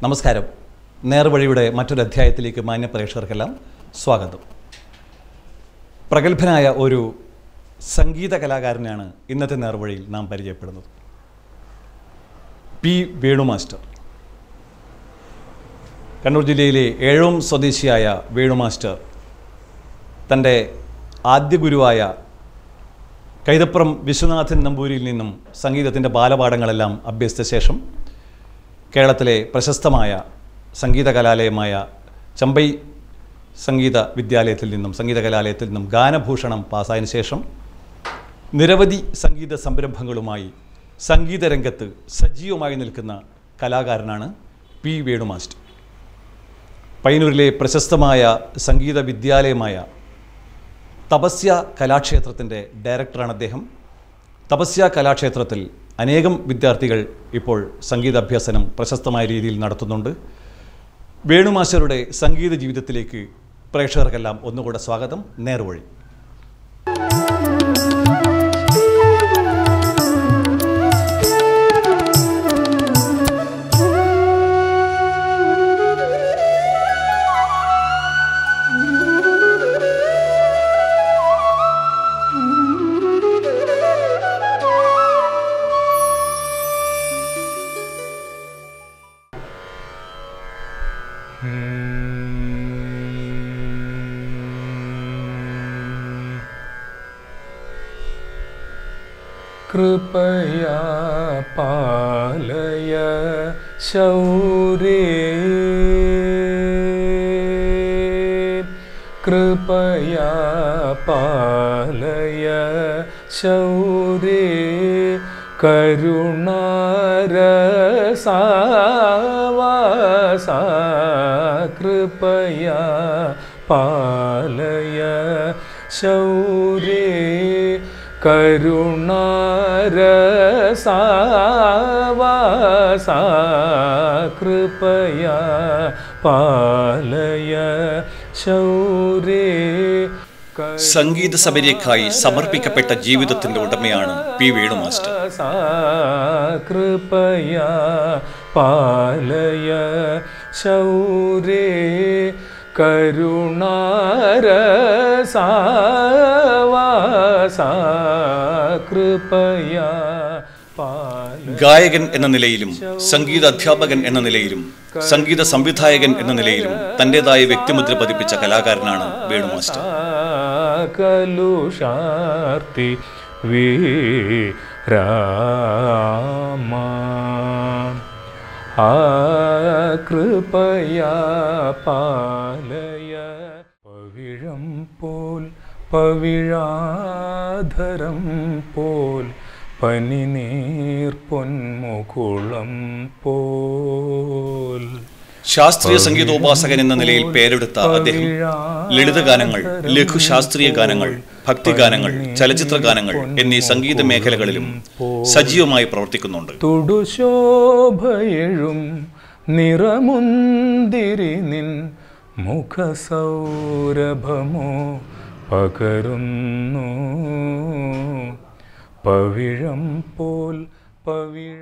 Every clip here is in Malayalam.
നമസ്കാരം നേർവഴിയുടെ മറ്റൊരു അധ്യായത്തിലേക്ക് മാന്യ പ്രേക്ഷകർക്കെല്ലാം സ്വാഗതം പ്രഗത്ഭനായ ഒരു സംഗീത കലാകാരനാണ് ഇന്നത്തെ നേർവഴിയിൽ നാം പരിചയപ്പെടുന്നത് പി വേണു മാസ്റ്റർ കണ്ണൂർ ജില്ലയിലെ ഏഴോം സ്വദേശിയായ വേണു മാസ്റ്റർ തൻ്റെ ആദ്യ ഗുരുവായ കൈതപ്പുറം വിശ്വനാഥൻ നമ്പൂരിൽ നിന്നും സംഗീതത്തിൻ്റെ ബാലപാഠങ്ങളെല്ലാം അഭ്യസിച്ച ശേഷം കേരളത്തിലെ പ്രശസ്തമായ സംഗീത കലാലയമായ ചമ്പൈ സംഗീത വിദ്യാലയത്തിൽ നിന്നും സംഗീത കലാലയത്തിൽ നിന്നും ഗാനഭൂഷണം പാസ്സായതിനു ശേഷം നിരവധി സംഗീത സംരംഭങ്ങളുമായി സംഗീത രംഗത്ത് സജീവമായി നിൽക്കുന്ന കലാകാരനാണ് പി വേണു മാസ്റ്റർ പയ്യന്നൂരിലെ പ്രശസ്തമായ സംഗീത വിദ്യാലയമായ തപസ്യ കലാക്ഷേത്രത്തിൻ്റെ ഡയറക്ടറാണ് അദ്ദേഹം തപസ്യ കലാക്ഷേത്രത്തിൽ അനേകം വിദ്യാർത്ഥികൾ ഇപ്പോൾ സംഗീതാഭ്യസനം പ്രശസ്തമായ രീതിയിൽ നടത്തുന്നുണ്ട് വേണുമാസ്റ്ററുടെ സംഗീത ജീവിതത്തിലേക്ക് പ്രേക്ഷകർക്കെല്ലാം ഒന്നുകൂടെ സ്വാഗതം നേർവഴി कृपया पालय शौरे कृपया पालय शौरे करुणारसावासा कृपया पालय शौरे करुणारसावासा कृपया पालय शौरे സംഗീത സബരിയക്കായി സമർപ്പിക്കപ്പെട്ട ജീവിതത്തിൻ്റെ ഉടമയാണ് പി വേണു മാസ്റ്റർ सा कृपया पालय शौरे करुणारसावासा कृपया पालय ഗായകൻ എന്ന നിലയിലും സംഗീത അധ്യാപകൻ എന്ന നിലയിലും സംഗീത സംവിധായകൻ എന്ന നിലയിലും തൻ്റെതായ വ്യക്തിമുദ്ര പതിപ്പിച്ച കലാകാരനാണ് വേണു മാസ്റ്റർ കലുഷാർത്തി വീരാമ ആ കൃപയാ പാലയ പവിഴം പോൽ പവിഴാധരം പോൽ പനിനീർ പൊന്മുകുളം പോൽ ശാസ്ത്രീയ സംഗീതോപാസകൻ എന്ന നിലയിൽ പേരെടുത്ത അദ്ദേഹം ലളിതഗാനങ്ങൾ ലഘുശാസ്ത്രീയ ഗാനങ്ങൾ ഭക്തിഗാനങ്ങൾ ചലച്ചിത്ര ഗാനങ്ങൾ എന്നീ സംഗീത മേഖലകളിലും സജീവമായി പ്രവർത്തിക്കുന്നുണ്ട് തൊടുശോഭയഴും നിറമുന്തിരി നിൻ മുഖസൗരഭമോ പകരുന്നു പവിഴം പോൽ പവിഴ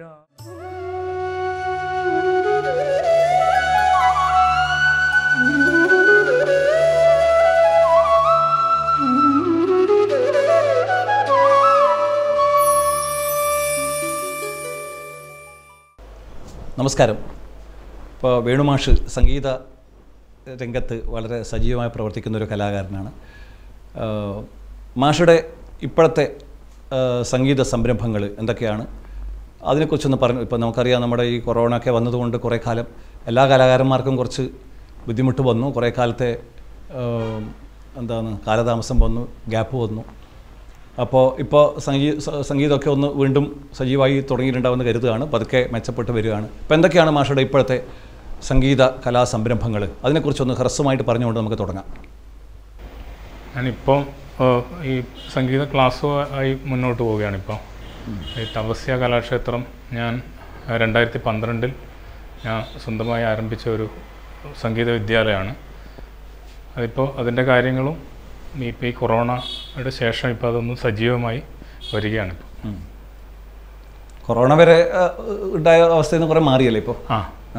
നമസ്കാരം ഇപ്പോൾ വേണുമാഷ് സംഗീത രംഗത്ത് വളരെ സജീവമായി പ്രവർത്തിക്കുന്ന ഒരു കലാകാരനാണ് ആഹ് മാഷുടെ ഇപ്പോഴത്തെ ആഹ് സംഗീത സംരംഭങ്ങൾ എന്തൊക്കെയാണ് അതിനെക്കുറിച്ചൊന്ന് പറഞ്ഞു ഇപ്പോൾ നമുക്കറിയാം നമ്മുടെ ഈ കൊറോണ ഒക്കെ വന്നതുകൊണ്ട് കുറേ കാലം എല്ലാ കലാകാരന്മാർക്കും കുറച്ച് ബുദ്ധിമുട്ട് വന്നു കുറേ കാലത്തെ ആഹ് എന്താണ് കാലതാമസം വന്നു ഗ്യാപ്പ് വന്നു അപ്പോൾ ഇപ്പോൾ സംഗീ സ- സംഗീതമൊക്കെ ഒന്ന് വീണ്ടും സജീവമായി തുടങ്ങിയിട്ടുണ്ടാവുമെന്ന് കരുതുകയാണ് പതുക്കെ മെച്ചപ്പെട്ട് വരികയാണ് ഇപ്പോൾ എന്തൊക്കെയാണ് മാഷയുടെ ഇപ്പോഴത്തെ സംഗീത കലാ സംരംഭങ്ങൾ അതിനെക്കുറിച്ചൊന്ന് ഹ്രസ്വമായിട്ട് പറഞ്ഞുകൊണ്ട് നമുക്ക് തുടങ്ങാം ഞാനിപ്പോൾ ഈ സംഗീത ക്ലാസ് ആയി മുന്നോട്ട് പോവുകയാണ് ഇപ്പോൾ ഈ തപസ്യ കലാക്ഷേത്രം ഞാൻ രണ്ടായിരത്തി പന്ത്രണ്ടിൽ ഞാൻ സ്വന്തമായി ആരംഭിച്ച ഒരു സംഗീത വിദ്യാലയമാണ് അതിപ്പോൾ അതിൻ്റെ കാര്യങ്ങളും ഈ ഇപ്പോൾ ഈ കൊറോണയുടെ ശേഷം ഇപ്പോൾ അതൊന്ന് സജീവമായി വരികയാണ് ഇപ്പോൾ കൊറോണ വരെ ആ, ഉണ്ടായ അവസ്ഥയിൽ നിന്ന് കുറേ മാറിയല്ലേ ഇപ്പോൾ ആ ആ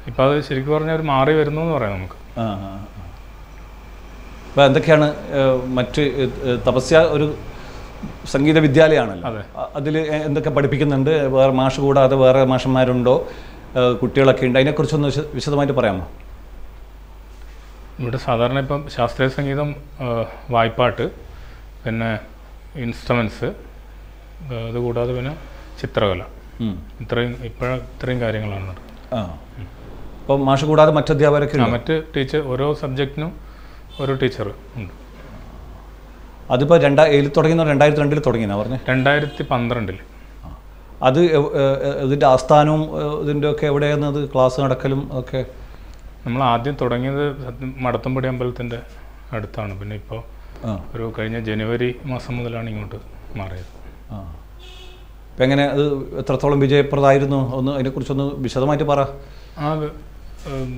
ഇപ്പം അത് ശരിക്കും പറഞ്ഞാൽ ഒരു മാറി വരുന്നു എന്ന് പറയാം നമുക്ക് ആ ആ അപ്പോൾ എന്തൊക്കെയാണ് ഏഹ്, മറ്റ് ഏഹ്, തപസ്യ ഒരു സംഗീത വിദ്യാലയമാണല്ലോ അതെ. അതിൽ എന്തൊക്കെ പഠിപ്പിക്കുന്നുണ്ട് വേറെ മാഷ് കൂടാതെ വേറെ മാഷന്മാരുണ്ടോ ഏഹ്, കുട്ടികളൊക്കെ ഉണ്ട് അതിനെക്കുറിച്ചൊന്ന് വിശ- വിശദമായിട്ട് പറയാമോ ഇവിടെ സാധാരണ ഇപ്പം ശാസ്ത്രീയ സംഗീതം ആ, വായ്പ്പാട്ട് പിന്നെ ഇൻസ്ട്രുമെൻറ്റ്സ് അതുകൂടാതെ പിന്നെ ചിത്രകല ഉം. ഇത്രയും ഇപ്പോഴ ഇത്രയും കാര്യങ്ങളാണ് നടക്കുന്നത് ആ അപ്പോൾ മാഷ് കൂടാതെ മറ്റ് അധ്യാപകരൊക്കെ ആ, ഉണ്ടോ മറ്റ് ടീച്ചർ ഓരോ സബ്ജക്റ്റിനും ഓരോ ടീച്ചർ ഉണ്ട് അതിപ്പോൾ രണ്ടാ ഏതിൽ തുടങ്ങിയെന്നോ രണ്ടായിരത്തി രണ്ടിൽ തുടങ്ങിയെന്നാ പറഞ്ഞേ രണ്ടായിരത്തി പന്ത്രണ്ടിൽ അത് എവ്- ഏഹ്, ഇതിൻ്റെ ആസ്ഥാനവും ഏഹ്, ഇതിൻ്റെ ഒക്കെ എവിടെയായിരുന്നത് ക്ലാസ് നടക്കലും ഒക്കെ നമ്മൾ ആദ്യം തുടങ്ങിയത് സത്യം മടത്തമ്പടി അമ്പലത്തിൻ്റെ അടുത്താണ് പിന്നെ ഇപ്പോൾ ആ ഒരു കഴിഞ്ഞ ജനുവരി മാസം മുതലാണ് ഇങ്ങോട്ട് മാറിയത് ആ അപ്പം എങ്ങനെ അത് എത്രത്തോളം വിജയപ്രദമായിരുന്നു ഒന്ന് അതിനെക്കുറിച്ചൊന്ന് വിശദമായിട്ട് പറ ആ അത്, ഉം,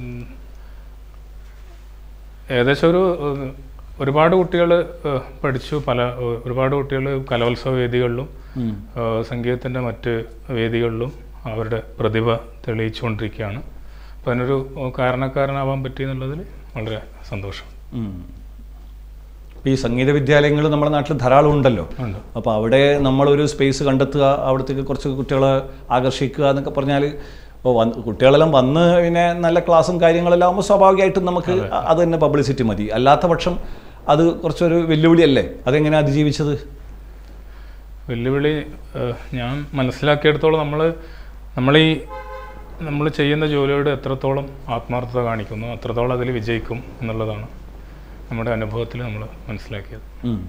ഏകദേശം ഒരു ഉം, ഒരുപാട് കുട്ടികൾ പഠിച്ചു പല ഉം, ഒരുപാട് കുട്ടികൾ കലോത്സവ വേദികളിലും ഉം. ഏഹ്, സംഗീതത്തിൻ്റെ മറ്റ് വേദികളിലും അവരുടെ പ്രതിഭ തെളിയിച്ചുകൊണ്ടിരിക്കുകയാണ് അപ്പോൾ അതിനൊരു ഏഹ്, കാരണക്കാരനാവാൻ പറ്റി എന്നുള്ളതിൽ വളരെ സന്തോഷം ഉം. ഇപ്പം ഈ സംഗീത വിദ്യാലയങ്ങൾ നമ്മുടെ നാട്ടിൽ ധാരാളം ഉണ്ടല്ലോ ഉണ്ട് അപ്പോൾ അവിടെ നമ്മളൊരു സ്പേസ് കണ്ടെത്തുക അവിടത്തേക്ക് കുറച്ച് കുട്ടികളെ ആകർഷിക്കുക എന്നൊക്കെ പറഞ്ഞാൽ ഇപ്പോൾ വന്ന് കുട്ടികളെല്ലാം വന്ന് പിന്നെ നല്ല ക്ലാസ്സും കാര്യങ്ങളെല്ലാം ആകുമ്പോൾ സ്വാഭാവികമായിട്ടും നമുക്ക് അ- അത് തന്നെ പബ്ലിസിറ്റി മതി അല്ലാത്ത പക്ഷം അത് കുറച്ചൊരു വെല്ലുവിളിയല്ലേ അതെങ്ങനെ അതിജീവിച്ചത് വെല്ലുവിളി ഏഹ്, ഞാൻ മനസ്സിലാക്കിയെടുത്തോളം നമ്മൾ നമ്മൾ ഈ നമ്മൾ ചെയ്യുന്ന ജോലിയോട് എത്രത്തോളം ആത്മാർത്ഥത കാണിക്കുന്നു അത്രത്തോളം അതിൽ വിജയിക്കും എന്നുള്ളതാണ് നമ്മുടെ അനുഭവത്തിൽ നമ്മൾ മനസ്സിലാക്കിയത് ഉം.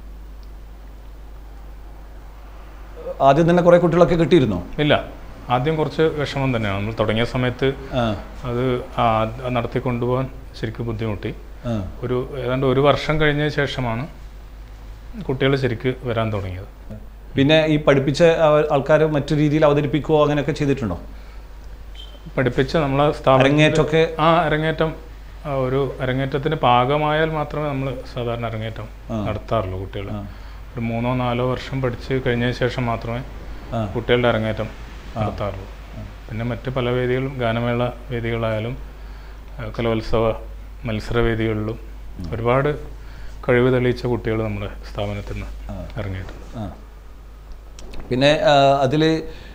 ആദ്യം തന്നെ കുറേ കുട്ടികളൊക്കെ കിട്ടിയിരുന്നോ ഇല്ല ആദ്യം കുറച്ച് വിഷമം തന്നെയാണ് നമ്മൾ തുടങ്ങിയ സമയത്ത് ആ അത് ആ അത് നടത്തി കൊണ്ടുപോകാൻ ശരിക്കും ബുദ്ധിമുട്ടി ആ ഒരു ഏതാണ്ട് ഒരു വർഷം കഴിഞ്ഞ ശേഷമാണ് കുട്ടികൾ ശരിക്ക് വരാൻ തുടങ്ങിയത് പിന്നെ ഈ പഠിപ്പിച്ച ആൾക്കാർ മറ്റു രീതിയിൽ അവതരിപ്പിക്കുകയോ അങ്ങനെയൊക്കെ ചെയ്തിട്ടുണ്ടോ പഠിപ്പിച്ച് നമ്മളെ സ്ഥാപനം അരങ്ങേറ്റമൊക്കെ ആ അരങ്ങേറ്റം ആ, ഒരു അരങ്ങേറ്റത്തിന് പാകമായാൽ മാത്രമേ നമ്മൾ സാധാരണ അരങ്ങേറ്റം നടത്താറുള്ളൂ കുട്ടികൾ ആ. ഒരു മൂന്നോ നാലോ വർഷം പഠിച്ച് കഴിഞ്ഞതിന് ശേഷം മാത്രമേ ആ. കുട്ടികളുടെ അരങ്ങേറ്റം നടത്താറുള്ളൂ പിന്നെ മറ്റ് പല വേദികളും ഗാനമേള വേദികളായാലും ആ, കലോത്സവ മത്സര വേദികളിലും ഒരുപാട് കഴിവ് തെളിയിച്ച കുട്ടികൾ നമ്മുടെ സ്ഥാപനത്തിൽ നിന്ന് ഇറങ്ങിയിട്ടുണ്ട് ആ. പിന്നെ അതിൽ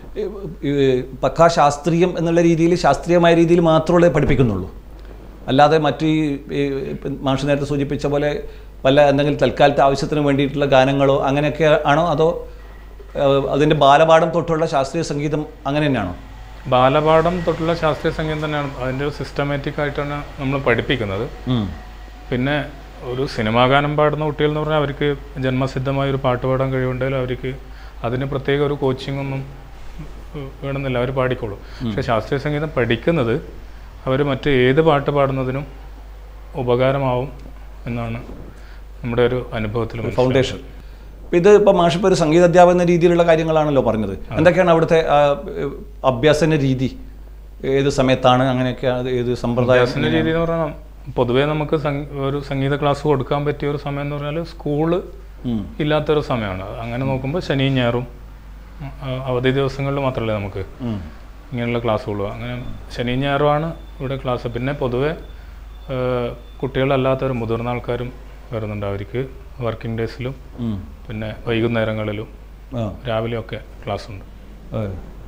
പക്കാ ശാസ്ത്രീയം എന്നുള്ള രീതിയിൽ ശാസ്ത്രീയമായ രീതിയിൽ മാത്രമേ പഠിപ്പിക്കുന്നുള്ളൂ അല്ലാതെ മറ്റ് ഈ ഈ ഇപ്പം മാഷ് നേരത്തെ സൂചിപ്പിച്ച പോലെ വല്ല എന്തെങ്കിലും തൽക്കാലത്തെ ആവശ്യത്തിന് വേണ്ടിയിട്ടുള്ള ഗാനങ്ങളോ അങ്ങനെയൊക്കെ ആണോ അതോ അതിൻ്റെ ബാലപാഠം തൊട്ടുള്ള ശാസ്ത്രീയ സംഗീതം അങ്ങനെ തന്നെയാണോ ബാലപാഠം തൊട്ടുള്ള ശാസ്ത്രീയ സംഗീതം തന്നെയാണ് അതിൻ്റെ സിസ്റ്റമാറ്റിക് ആയിട്ടാണ് നമ്മൾ പഠിപ്പിക്കുന്നത് പിന്നെ ഒരു സിനിമാ ഗാനം പാടുന്ന കുട്ടികൾ എന്ന് പറഞ്ഞാൽ അവർക്ക് ജന്മസിദ്ധമായ ഒരു പാട്ട് പാടാൻ കഴിവുണ്ടെങ്കിൽ അവർക്ക് അതിന് പ്രത്യേക ഒരു കോച്ചിങ് ഒന്നും ഉം, വേണമെന്നില്ല അവർ പാടിക്കോളും പക്ഷേ ശാസ്ത്രീയ സംഗീതം പഠിക്കുന്നത് അവർ മറ്റ് ഏത് പാട്ട് പാടുന്നതിനും ഉപകാരമാവും എന്നാണ് നമ്മുടെ ഒരു അനുഭവത്തിൽ മനസ്സിലായത്. ഫൗണ്ടേഷൻ ഇത് ഇപ്പോൾ മാഷിപ്പോൾ ഒരു സംഗീത അധ്യാപന രീതിയിലുള്ള കാര്യങ്ങളാണല്ലോ പറഞ്ഞത് എന്തൊക്കെയാണ് അവിടുത്തെ ആ, ഏഹ്, അഭ്യാസന രീതി ഏത് സമയത്താണ് അങ്ങനെയൊക്കെ അത് ഏത് സമ്പ്രദായം അഭ്യാസന രീതി എന്ന് പറഞ്ഞാൽ പൊതുവേ നമുക്ക് സംഗ- ഒരു സംഗീത ക്ലാസ് കൊടുക്കാൻ പറ്റിയ ഒരു സമയം എന്ന് പറഞ്ഞാൽ സ്കൂള് ഉം. ഇല്ലാത്തൊരു സമയമാണ് അങ്ങനെ നോക്കുമ്പോൾ ശനിയും ഞായറും ഉം, ആ, അവധി ദിവസങ്ങളിൽ മാത്രമല്ലേ നമുക്ക് ഉം. ഇങ്ങനെയുള്ള ക്ലാസ്സുകൾ അങ്ങനെ ശനിയും ഞായറുമാണ് ഇവിടെ ക്ലാസ് പിന്നെ പൊതുവെ ഏഹ്, കുട്ടികളല്ലാത്തൊരു മുതിർന്ന ആൾക്കാരും വരുന്നുണ്ട് അവർക്ക് വർക്കിംഗ് ഡേയ്സിലും ഉം. പിന്നെ വൈകുന്നേരങ്ങളിലും ആ രാവിലെയൊക്കെ ക്ലാസ് ഉണ്ട് ആ.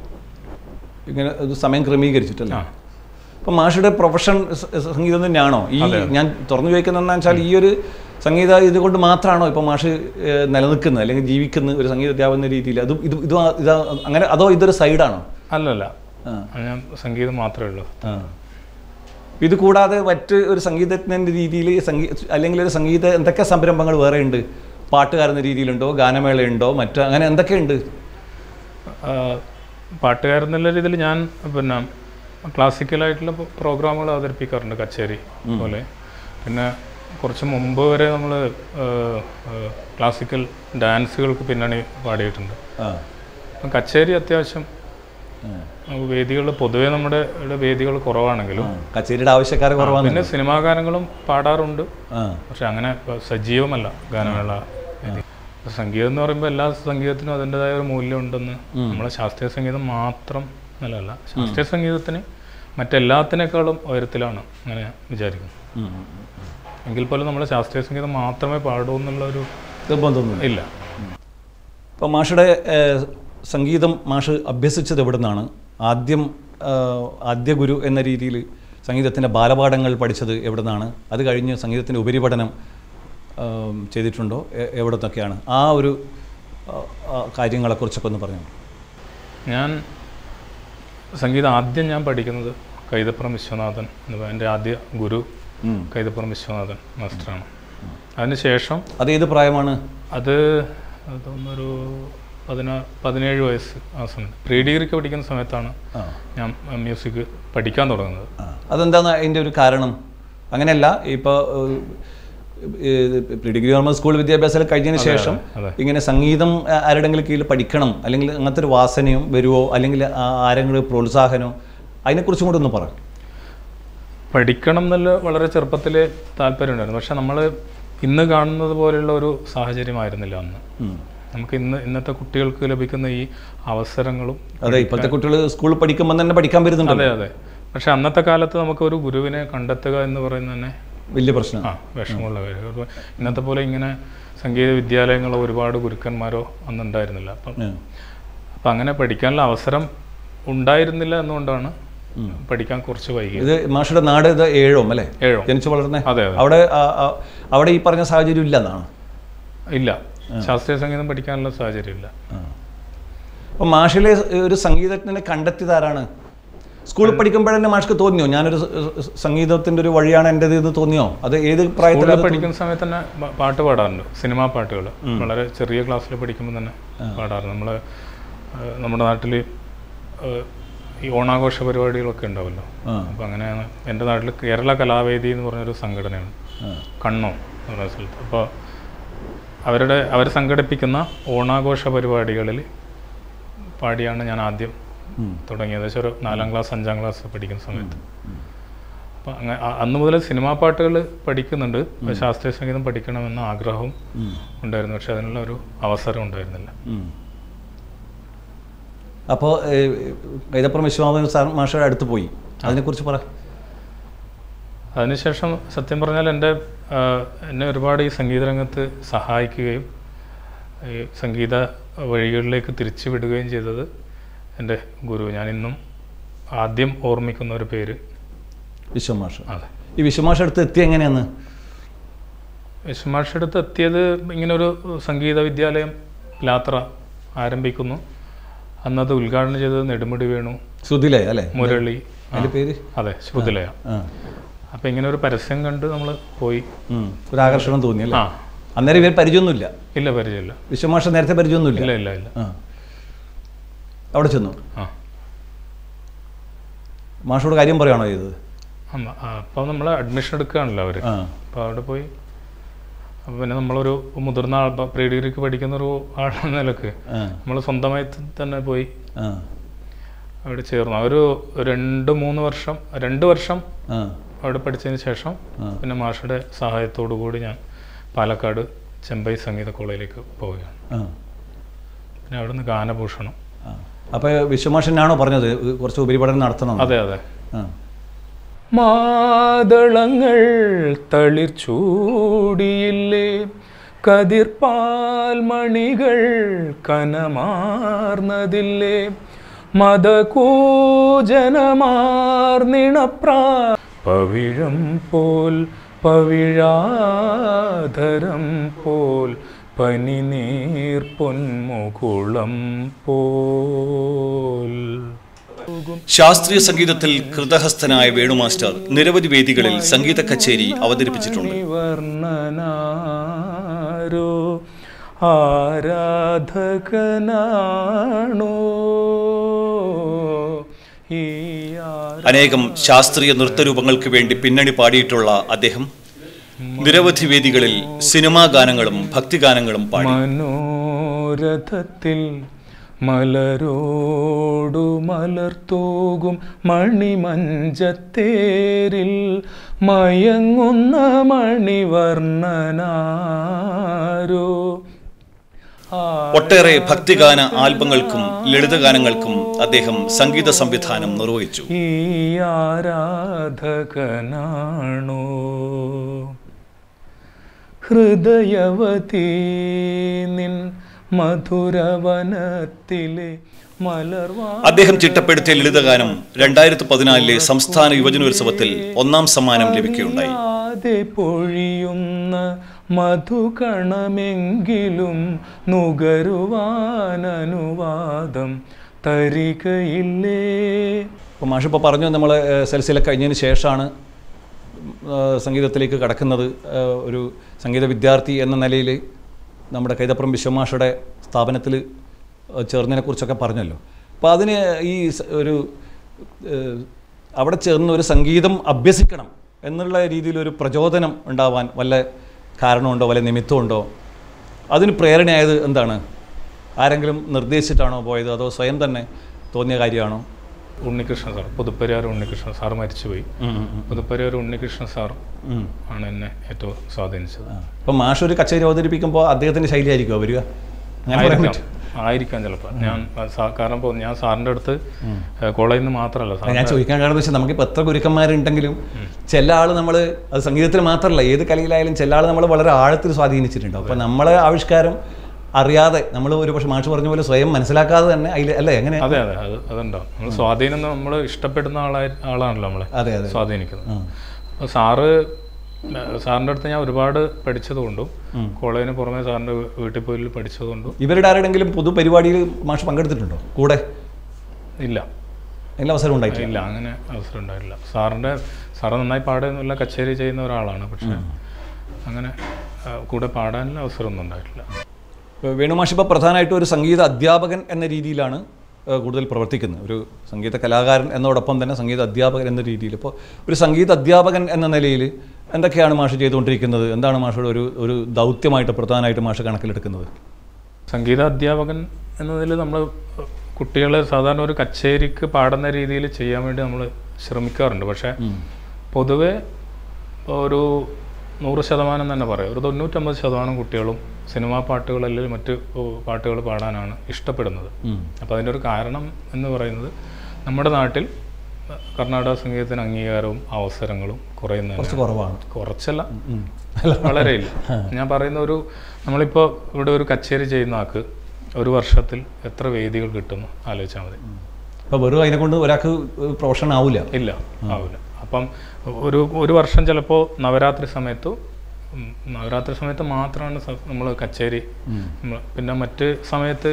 ഇങ്ങനെ ഒരു സമയം ക്രമീകരിച്ചിട്ടല്ലേ ആ അപ്പം മാഷയുടെ പ്രൊഫഷൻ സ- സംഗീതം തന്നെയാണോ ഈ ഞാൻ തുറന്നു ചോദിക്കുന്നതെന്ന് വെച്ചാൽ ഈ ഒരു സംഗീത ഇതുകൊണ്ട് മാത്രമാണോ ഇപ്പം മാഷ് ഏഹ്, നിലനിൽക്കുന്നത് അല്ലെങ്കിൽ ജീവിക്കുന്ന ഒരു സംഗീത അധ്യാപന രീതിയിൽ അത് ഇത് ഇത് ഇതാ അങ്ങനെ അതോ ഇതൊരു സൈഡാണോ അല്ലല്ല ആ അത് ഞാൻ സംഗീതം മാത്രമേ ഉള്ളൂ ആ. ഇത് കൂടാതെ മറ്റ് ഒരു സംഗീതജ്ഞൻ്റെ രീതിയിൽ സംഗീ അല്ലെങ്കിൽ ഒരു സംഗീത എന്തൊക്കെ സംരംഭങ്ങൾ വേറെ ഉണ്ട് പാട്ടുകാരെന്ന രീതിയിലുണ്ടോ ഗാനമേളയുണ്ടോ മറ്റ് അങ്ങനെ എന്തൊക്കെയുണ്ട് ആ, പാട്ടുകാരെന്നുള്ള രീതിയിൽ ഞാൻ പിന്നെ ക്ലാസിക്കലായിട്ടുള്ള പ്രോഗ്രാമുകൾ അവതരിപ്പിക്കാറുണ്ട് കച്ചേരി പോലെ പിന്നെ കുറച്ച് മുമ്പ് വരെ നമ്മൾ ക്ലാസിക്കൽ ഡാൻസുകൾക്ക് പിന്നണി പാടിയിട്ടുണ്ട് ആ അപ്പം കച്ചേരി അത്യാവശ്യം ആ. വേദികൾ പൊതുവേ നമ്മുടെ ഇവിടെ വേദികൾ കുറവാണെങ്കിലും ആ. കച്ചേരിയുടെ ആവശ്യക്കാർ കുറവാണ് പിന്നെ സിനിമാ ഗാനങ്ങളും പാടാറുണ്ട് ആ പക്ഷെ അങ്ങനെ ഇപ്പൊ സജീവമല്ല ഗാനമേള വേദി. ഇപ്പൊ സംഗീതം എന്ന് പറയുമ്പോൾ എല്ലാ സംഗീതത്തിനും അതിൻ്റെതായ ഒരു മൂല്യം ഉണ്ടെന്ന് നമ്മളെ ശാസ്ത്രീയ സംഗീതം മാത്രം നല്ലതല്ല ശാസ്ത്രീയ സംഗീതത്തിന് മറ്റെല്ലാത്തിനേക്കാളും ഉയരത്തിലാണ് അങ്ങനെ ഞാൻ വിചാരിക്കുന്നത് ഉം. എങ്കിൽ പോലും നമ്മൾ ശാസ്ത്രീയ സംഗീതം മാത്രമേ പാടൂ എന്നുള്ളൊരു നിർബന്ധമൊന്നുമില്ല ഇല്ല ഇപ്പോൾ മാഷുടെ ഏഹ്, സംഗീതം മാഷ് അഭ്യസിച്ചത് എവിടെ നിന്നാണ് ആദ്യം ഏഹ്, ആദ്യ ഗുരു എന്ന രീതിയിൽ സംഗീതത്തിൻ്റെ ബാലപാഠങ്ങൾ പഠിച്ചത് എവിടെ നിന്നാണ് അത് കഴിഞ്ഞ് സംഗീതത്തിൻ്റെ ഉപരിപഠനം ഏഹ്, ചെയ്തിട്ടുണ്ടോ എ- എവിടെ നിന്നൊക്കെയാണ് ആ ഒരു ആ, ആ കാര്യങ്ങളെക്കുറിച്ചൊക്കെ ഒന്ന് പറഞ്ഞു ഞാൻ സംഗീതം ആദ്യം ഞാൻ പഠിക്കുന്നത് കൈതപ്പുറം വിശ്വനാഥൻ എന്ന് പറ- എൻ്റെ ആദ്യ ഗുരു കൈതപ്പുറം വിശ്വനാഥൻ മാസ്റ്ററാണ് അതിനുശേഷം അത് ഏത് പ്രായമാണ് അത് അതൊന്നൊരു പതിനാ പതിനേഴ് വയസ്സ് ആ സമയത്ത് പ്രീ ഡിഗ്രിക്ക് പഠിക്കുന്ന സമയത്താണ് ആ ഞാൻ മ്യൂസിക് പഠിക്കാൻ തുടങ്ങുന്നത് ആ. അതെന്താണ് അതിൻ്റെ ഒരു കാരണം അങ്ങനെയല്ല ഇപ്പോൾ പ്രീ ഡിഗ്രി നോർമൽ സ്കൂൾ വിദ്യാഭ്യാസം കഴിഞ്ഞതിന് ശേഷം അതെ. ഇങ്ങനെ സംഗീതം ആ- ആരുടെങ്കിലും കീഴിൽ പഠിക്കണം അല്ലെങ്കിൽ അങ്ങനത്തെ ഒരു വാസനയും വരുമോ അല്ലെങ്കിൽ ആ- ആരെങ്കിലും പ്രോത്സാഹനമോ അതിനെക്കുറിച്ചും കൂടെ ഒന്ന് പറ പഠിക്കണം എന്നുള്ള വളരെ ചെറുപ്പത്തിൽ താല്പര്യമുണ്ടായിരുന്നു പക്ഷെ നമ്മൾ ഇന്ന് കാണുന്നത് പോലെയുള്ള ഒരു സാഹചര്യമായിരുന്നില്ല അന്ന് ഉം. നമുക്ക് ഇന്ന് ഇന്നത്തെ കുട്ടികൾക്ക് ലഭിക്കുന്ന ഈ അവസരങ്ങളും അതെ ഇപ്പോഴത്തെ കുട്ടികൾ സ്കൂളിൽ പഠിക്കുമ്പോൾ തന്നെ പഠിക്കാൻ വരുന്നുണ്ട് അതെ അതെ പക്ഷെ അന്നത്തെ കാലത്ത് നമുക്ക് ഒരു ഗുരുവിനെ കണ്ടെത്തുക എന്ന് പറയുന്നത് തന്നെ വലിയ പ്രശ്നം ആ വിഷമമുള്ള കാര്യം ഒരു- ഇന്നത്തെ പോലെ ഇങ്ങനെ സംഗീത വിദ്യാലയങ്ങളോ ഒരുപാട് ഗുരുക്കന്മാരോ അന്ന് ഉണ്ടായിരുന്നില്ല അപ്പം ഉം. അപ്പം അങ്ങനെ പഠിക്കാനുള്ള അവസരം ഉണ്ടായിരുന്നില്ല എന്നുകൊണ്ടാണ് പഠിക്കാൻ കുറച്ച് വൈകിയത് ഇത് മാഷയുടെ നാട് ഇത് ഏഴോം അല്ലേ ഏഴോ ജനിച്ചു വളർന്നേ അതെ അതെ അവിടെ ആ- ആ- അവിടെ ഈ പറഞ്ഞ സാഹചര്യം ഇല്ലെന്നാണ് ഇല്ല ശാസ്ത്രീയ സംഗീതം പഠിക്കാനുള്ള സാഹചര്യമില്ല അപ്പം മാഷിലെ ഒരു സംഗീതജ്ഞനെ കണ്ടെത്തിയതാരാണ് സ്കൂളിൽ പഠിക്കുമ്പോഴന്നെ മാഷ്ക്ക് തോന്നിയോ ഞാനൊരു സ- സ- സംഗീതത്തിന്റെ ഒരു വഴിയാണ് എൻ്റെത് എന്ന് തോന്നിയോ അത് ഏത് സ്കൂളിൽ പ്രായത്തിലാണ് പഠിക്കുന്ന സമയത്ത് തന്നെ പ- പാട്ട് പാടാറുണ്ട് സിനിമാ പാട്ടുകൾ വളരെ ചെറിയ ക്ലാസ്സിൽ പഠിക്കുമ്പോൾ തന്നെ പാടാറുണ്ട് നമ്മൾ നമ്മുടെ നാട്ടിൽ ഈ ഓണാഘോഷ പരിപാടികളൊക്കെ ഉണ്ടാവുമല്ലോ ആ. അപ്പോൾ അങ്ങനെയാണ് എൻ്റെ നാട്ടിൽ കേരള കലാവേദി എന്ന് പറഞ്ഞൊരു സംഘടനയാണ് ആ. കണ്ണോ എന്ന് പറയുന്ന സ്ഥലത്ത് അപ്പോൾ അവരുടെ അവർ സംഘടിപ്പിക്കുന്ന ഓണാഘോഷ പരിപാടികളിൽ പാടിയാണ് ഞാൻ ആദ്യം ഉം. തുടങ്ങിയത് ഏകദേശം ഒരു നാലാം ക്ലാസ് അഞ്ചാം ക്ലാസ് പഠിക്കുന്ന സമയത്ത് അപ്പം അങ്ങനെ അ- അന്ന് മുതൽ സിനിമാ പാട്ടുകൾ പഠിക്കുന്നുണ്ട് പക്ഷേ ശാസ്ത്രീയ സംഗീതം പഠിക്കണമെന്ന ആഗ്രഹവും ഉം. ഉണ്ടായിരുന്നു പക്ഷെ അതിനുള്ള ഒരു അവസരം ഉണ്ടായിരുന്നില്ല ഉം. അപ്പോൾ കൈതപ്പുറം വിശ്വനാഥൻ സാർ മാഷയുടെ അടുത്ത് പോയി അതിനെക്കുറിച്ച് പറ അതിനുശേഷം സത്യം പറഞ്ഞാൽ എൻ്റെ ആ, എന്നെ ഒരുപാട് ഈ സംഗീത രംഗത്ത് സഹായിക്കുകയും ഈ സംഗീത വഴികളിലേക്ക് തിരിച്ചു വിടുകയും ചെയ്തത് എൻ്റെ ഗുരു ഞാൻ ഇന്നും ആദ്യം ഓർമ്മിക്കുന്ന ഒരു പേര് വിശ്വമാഷ് അതെ ഈ വിശ്വമാഷ അടുത്ത് എത്തി എങ്ങനെയാന്ന് വിശ്വമാഷടുത്ത് എത്തിയത് ഇങ്ങനെ ഒരു സംഗീത വിദ്യാലയം ലാത്ര ആരംഭിക്കുന്നു അന്നത് ഉദ്ഘാടനം ചെയ്തത് നെടുമുടി വേണു ശ്രുതിലേ അല്ലേ മുരളി ആ, അതിൻ്റെ പേര് അതെ ശ്രുതിലയ ആ അപ്പം ഇങ്ങനെ ഒരു പരസ്യം കണ്ട് നമ്മൾ പോയി ഉം. ഒരു ആകർഷണം തോന്നി അല്ലേ ആ അന്നേരം ഇവർ പരിചയമൊന്നുമില്ല ഇല്ല പരിചയമില്ല വിശ്വമാഷ നേരത്തെ പരിചയമൊന്നുമില്ല ഇല്ല ഇല്ല ഇല്ല ആ അവിടെ ചെന്നു ആ മാഷോട് കാര്യം പറയുകയാണോ ചെയ്തത് അപ്പോൾ നമ്മൾ അഡ്മിഷൻ എടുക്കുകയാണല്ലോ അവർ ആ അപ്പോൾ അവിടെ പോയി അപ്പോൾ പിന്നെ നമ്മളൊരു മുതിർന്ന ആൾ പ്രീ ഡിഗ്രിക്ക് പഠിക്കുന്ന ഒരു ആളെന്ന നിലക്ക് ആ നമ്മൾ സ്വന്തമായി തന്നെ പോയി ആ അവിടെ ചേർന്നു അവർ രണ്ട് മൂന്ന് വർഷം രണ്ട് വർഷം ആ അവിടെ പഠിച്ചതിന് ശേഷം ആ. പിന്നെ മാഷയുടെ സഹായത്തോടു കൂടി ഞാൻ പാലക്കാട് ചെമ്പൈ സംഗീത കോളേജിലേക്ക് പോവുകയാണ് ആ പിന്നെ അവിടെ നിന്ന് ഗാനഭൂഷണം ആ അപ്പോൾ വിശ്വമാഷനാണോ പറഞ്ഞത് കുറച്ച് ഉപരിപഠനം നടത്തണം അതെ അതെ ആ മാതളങ്ങൾ തളിർ ചൂടിയില്ലേ കതിർപ്പാൽ മണികൾ കനമാർന്നതില്ലേ മതകൂജനമാർന്നിണപ്രാ പവിഴം പോൽ പവിഴാധരം പോൽ പനിനീർ പൊന്മുകുളം പോൽ ശാസ്ത്രീയ സംഗീതത്തിൽ കൃതഹസ്ഥനായ വേണു മാസ്റ്റർ നിരവധി വേദികളിൽ സംഗീത കച്ചേരി അവതരിപ്പിച്ചിട്ടുണ്ട് വർണ്ണനാരോ ആരാധകനാണോ ഈ ആരാ- അനേകം ശാസ്ത്രീയ നൃത്തരൂപങ്ങൾക്ക് വേണ്ടി പിന്നണി പാടിയിട്ടുള്ള അദ്ദേഹം നിരവധി വേദികളിൽ സിനിമാ ഗാനങ്ങളും ഭക്തിഗാനങ്ങളും പാടി മനോരഥത്തിൽ മലരോടു മലർത്തൂകും മണിമഞ്ചത്തേരിൽ മയങ്ങുന്ന മണിവർണ്ണനാരോ ഒട്ടേറെ ഭക്തിഗാന ആൽബങ്ങൾക്കും ലളിതഗാനങ്ങൾക്കും അദ്ദേഹം സംഗീത സംവിധാനം നിർവഹിച്ചു ഈ ആരാധകനാണോ ഹൃദയവതീ നിൻ മധുരവനത്തിലെ മലർവാ അദ്ദേഹം ചിട്ടപ്പെടുത്തിയ ലളിതഗാനം രണ്ടായിരത്തി പതിനാലിലെ സംസ്ഥാന യുവജനോത്സവത്തിൽ ഒന്നാം സമ്മാനം ലഭിക്കുകയുണ്ടായി ആതെ പൊഴിയുന്ന മധുകണമെങ്കിലും നുകരുവാൻ അനുവാദം തരികയില്ലേ അപ്പോൾ മാഷ് ഇപ്പോൾ പറഞ്ഞു നമ്മൾ സെൽസിലെ കഴിഞ്ഞതിന് ശേഷമാണ് ആ, സംഗീതത്തിലേക്ക് കടക്കുന്നത് ആ, ഒരു സംഗീത വിദ്യാർത്ഥി എന്ന നിലയിൽ നമ്മുടെ കൈതപ്പുറം വിശ്വമാഷയുടെ സ്ഥാപനത്തിൽ ചേർന്നതിനെക്കുറിച്ചൊക്കെ പറഞ്ഞല്ലോ അപ്പോൾ അതിന് ഈ സ- ഒരു ഏഹ്, അവിടെ ചേർന്ന് ഒരു സംഗീതം അഭ്യസിക്കണം എന്നുള്ള രീതിയിൽ ഒരു പ്രചോദനം ഉണ്ടാവാൻ വല്ല കാരണമുണ്ടോ വല്ല നിമിത്തമുണ്ടോ അതിന് പ്രേരണയായത് എന്താണ് ആരെങ്കിലും നിർദ്ദേശിച്ചിട്ടാണോ പോയത് അതോ സ്വയം തന്നെ തോന്നിയ കാര്യമാണോ ഉണ്ണികൃഷ്ണൻ സാർ പുതുപ്പരിയാർ ഉണ്ണികൃഷ്ണൻ സാർ മരിച്ചുപോയി പുതുപ്പരിയാർ ഉണ്ണികൃഷ്ണൻ സാർ ഉം. ആണ് എന്നെ ഏറ്റവും സ്വാധീനിച്ചത് ഇപ്പം മാഷ് ഒരു കച്ചേരി അവതരിപ്പിക്കുമ്പോൾ അദ്ദേഹത്തിൻ്റെ ശൈലി ആയിരിക്കുമോ വരിക അങ്ങനെ പറയാൻ ആയിരിക്കാം പറ്റും ആയിരിക്കാം ചിലപ്പോൾ ഞാൻ സാ- കാരണം ഇപ്പോൾ ഞാൻ സാറിൻ്റെ അടുത്ത് ഏഹ്, കോളേജിൽ നിന്ന് മാത്രമല്ല സാർ ഞാൻ ചോദിക്കാൻ കാരണം വെച്ചാൽ നമുക്കിപ്പോൾ എത്ര ഗുരുക്കന്മാരുണ്ടെങ്കിലും ചില ആൾ നമ്മൾ അത് സംഗീതത്തിൽ മാത്രമല്ല ഏത് കലയിലായാലും ചില ആൾ നമ്മൾ വളരെ ആഴത്തിൽ സ്വാധീനിച്ചിട്ടുണ്ട് അപ്പോൾ നമ്മളെ ആവിഷ്കാരം അറിയാതെ നമ്മൾ ഒരു പക്ഷേ മാഷ് പറഞ്ഞ പോലെ സ്വയം മനസ്സിലാക്കാതെ തന്നെ അതിൽ അല്ലേ എങ്ങനെ അതെ അതെ അത് അതുണ്ടാവും നമ്മൾ സ്വാധീനം നമ്മൾ ഇഷ്ടപ്പെടുന്ന ആളായി ആളാണല്ലോ നമ്മളെ അതെ അതെ സ്വാധീനിക്കുന്നത് അപ്പോൾ സാറ് ഏഹ്, സാറിൻ്റെ അടുത്ത് ഞാൻ ഒരുപാട് പഠിച്ചതുകൊണ്ടും കോളേജിന് പുറമെ സാറിൻ്റെ വീ- വീട്ടിൽ പോയി പഠിച്ചതുകൊണ്ടും ഇവരുടെ ആരുടെങ്കിലും പൊതു പരിപാടിയിൽ മാഷ് പങ്കെടുത്തിട്ടുണ്ടോ കൂടെ ഇല്ല എല്ലാ അവസരം ഉണ്ടായിട്ടില്ല ഇല്ല അങ്ങനെ അവസരം ഉണ്ടായിട്ടില്ല സാറിൻ്റെ സാറ് നന്നായി പാടുന്നില്ല കച്ചേരി ചെയ്യുന്ന ഒരാളാണ് പക്ഷെ അങ്ങനെ ആ, കൂടെ പാടാനുള്ള അവസരമൊന്നും ഉണ്ടായിട്ടില്ല ഇപ്പോൾ വേണുമാഷ് ഇപ്പോൾ പ്രധാനമായിട്ടും ഒരു സംഗീത അധ്യാപകൻ എന്ന രീതിയിലാണ് ഏഹ്, കൂടുതൽ പ്രവർത്തിക്കുന്നത് ഒരു സംഗീത കലാകാരൻ എന്നതോടൊപ്പം തന്നെ സംഗീത അധ്യാപകൻ എന്ന രീതിയിൽ ഇപ്പോൾ ഒരു സംഗീത അധ്യാപകൻ എന്ന നിലയിൽ എന്തൊക്കെയാണ് മാഷ് ചെയ്തുകൊണ്ടിരിക്കുന്നത് എന്താണ് മാഷയുടെ ഒരു ഒരു ദൗത്യമായിട്ട് പ്രധാനമായിട്ട് മാഷ് കണക്കിലെടുക്കുന്നത് സംഗീത അധ്യാപകൻ എന്നതിൽ നമ്മൾ കുട്ടികളെ സാധാരണ ഒരു കച്ചേരിക്ക് പാടുന്ന രീതിയിൽ ചെയ്യാൻ വേണ്ടി നമ്മൾ ശ്രമിക്കാറുണ്ട് പക്ഷേ പൊതുവെ ഒരു നൂറ് ശതമാനം തന്നെ പറയാം ഒരു തൊണ്ണൂറ്റമ്പത് ശതമാനം കുട്ടികളും സിനിമാ പാട്ടുകളല്ലെങ്കിൽ മറ്റ് പാട്ടുകൾ പാടാനാണ് ഇഷ്ടപ്പെടുന്നത് അപ്പോൾ അതിൻ്റെ ഒരു കാരണം എന്ന് പറയുന്നത് നമ്മുടെ നാട്ടിൽ കർണാടക സംഗീതത്തിന് അംഗീകാരവും അവസരങ്ങളും കുറയുന്നതാണ് കുറച്ച് കുറവാണ് കുറച്ചല്ല വളരെ ഇല്ല ഞാൻ പറയുന്ന ഒരു നമ്മളിപ്പോൾ ഇവിടെ ഒരു കച്ചേരി ചെയ്യുന്ന ആൾക്ക് ഒരു വർഷത്തിൽ എത്ര വേദികൾ കിട്ടുന്നു ആലോചിച്ചാൽ മതി അപ്പോൾ വെറും അതിനെ കൊണ്ട് ഒരാൾക്ക് പ്രൊഫഷൻ ആവില്ല ഇല്ല ആവില്ല അപ്പം ഒരു ഒരു വർഷം ചിലപ്പോൾ നവരാത്രി സമയത്തു ഉം, നവരാത്രി സമയത്ത് മാത്രമാണ് നമ്മൾ കച്ചേരി നമ്മള് പിന്നെ മറ്റ് സമയത്ത്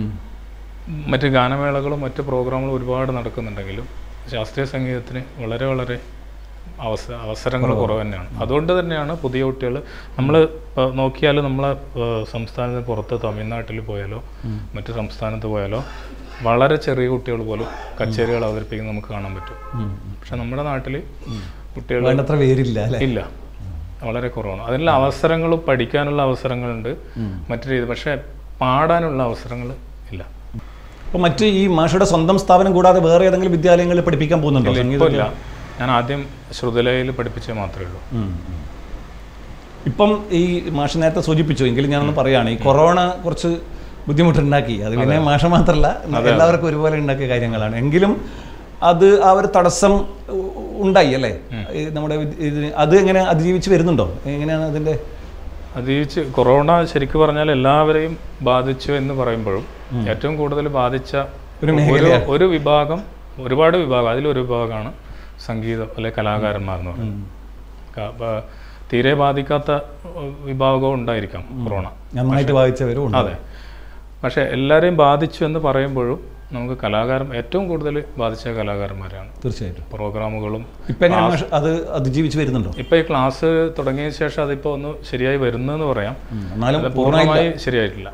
മറ്റ് ഗാനമേളകളും മറ്റ് പ്രോഗ്രാമുകളും ഒരുപാട് നടക്കുന്നുണ്ടെങ്കിലും ശാസ്ത്രീയ സംഗീതത്തിന് വളരെ വളരെ അവസ അവസരങ്ങൾ കുറവ് തന്നെയാണ് അതുകൊണ്ട് തന്നെയാണ് പുതിയ കുട്ടികൾ നമ്മൾ നോക്കിയാൽ നമ്മളെ ഏഹ്, സംസ്ഥാനത്തിന് പുറത്ത് തമിഴ്നാട്ടിൽ പോയാലോ മറ്റ് സംസ്ഥാനത്ത് പോയാലോ വളരെ ചെറിയ കുട്ടികൾ പോലും കച്ചേരികൾ അവതരിപ്പിക്കുന്നത് നമുക്ക് കാണാൻ പറ്റും പക്ഷെ നമ്മുടെ നാട്ടിൽ കുട്ടികൾ വേണ്ടത്ര പേരില്ല അല്ലേ ഇല്ല വളരെ കുറവാണ് അതിനുള്ള അവസരങ്ങൾ പഠിക്കാനുള്ള അവസരങ്ങളുണ്ട് മറ്റു രീതി പക്ഷേ പാടാനുള്ള അവസരങ്ങൾ ഇല്ല അപ്പോൾ മറ്റ് ഈ മാഷയുടെ സ്വന്തം സ്ഥാപനം കൂടാതെ വേറെ ഏതെങ്കിലും വിദ്യാലയങ്ങളിൽ പഠിപ്പിക്കാൻ പോകുന്നുണ്ടോ ഇല്ല, സംഗീതം ഇപ്പോൾ ഇല്ല ഞാൻ ആദ്യം ശ്രുതലയിൽ പഠിപ്പിച്ചേ മാത്രമേ ഉള്ളൂ ഉം, ഉം. ഇപ്പം ഈ മാഷ് നേരത്തെ സൂചിപ്പിച്ചു എങ്കിലും ഞാനൊന്ന് പറയാണ് ഈ കൊറോണ കുറച്ച് ബുദ്ധിമുട്ടുണ്ടാക്കി അത് പിന്നെ മാഷ മാത്രമല്ല എല്ലാവർക്കും ഒരുപോലെ ഉണ്ടാക്കിയ കാര്യങ്ങളാണ് എങ്കിലും അത് ആ ഒരു തടസ്സം ഉ- ഉണ്ടായി അല്ലേ ഈ നമ്മുടെ വിദ്യ- ഇതിന് അത് എങ്ങനെ അതിജീവിച്ച് വരുന്നുണ്ടോ എങ്ങനെയാണ് അതിൻ്റെ അതിച്ച് കൊറോണ ശരിക്കും പറഞ്ഞാൽ എല്ലാവരെയും ബാധിച്ചു എന്ന് പറയുമ്പോഴും ഏറ്റവും കൂടുതൽ ബാധിച്ച ഒരു ഒരു ഒരു വിഭാഗം ഒരുപാട് വിഭാഗം അതിലൊരു വിഭാഗമാണ് സംഗീതം അല്ലെ കലാകാരന്മാർ എന്ന് പറയുന്നത് ക- ബ- തീരെ ബാധിക്കാത്ത ഏഹ്, വിഭാഗവും ഉണ്ടായിരിക്കാം കൊറോണ നന്നായിട്ട് വായിച്ചവരും ഉണ്ട് അതെ പക്ഷേ എല്ലാവരെയും ബാധിച്ചു എന്ന് പറയുമ്പോഴും നമുക്ക് കലാകാരൻ ഏറ്റവും കൂടുതൽ ബാധിച്ച കലാകാരന്മാരാണ് തീർച്ചയായിട്ടും പ്രോഗ്രാമുകളും ഇപ്പം എങ്ങനെ മാഷ് അത് അതിജീവിച്ച് വരുന്നുണ്ടോ ഇപ്പൊ ഈ ക്ലാസ് തുടങ്ങിയ ശേഷം അതിപ്പോ ഒന്ന് ശരിയായി വരുന്നെന്ന് പറയാം ഉം. എന്നാലും അത് പൂർണ്ണമായി ശരിയായിട്ടില്ല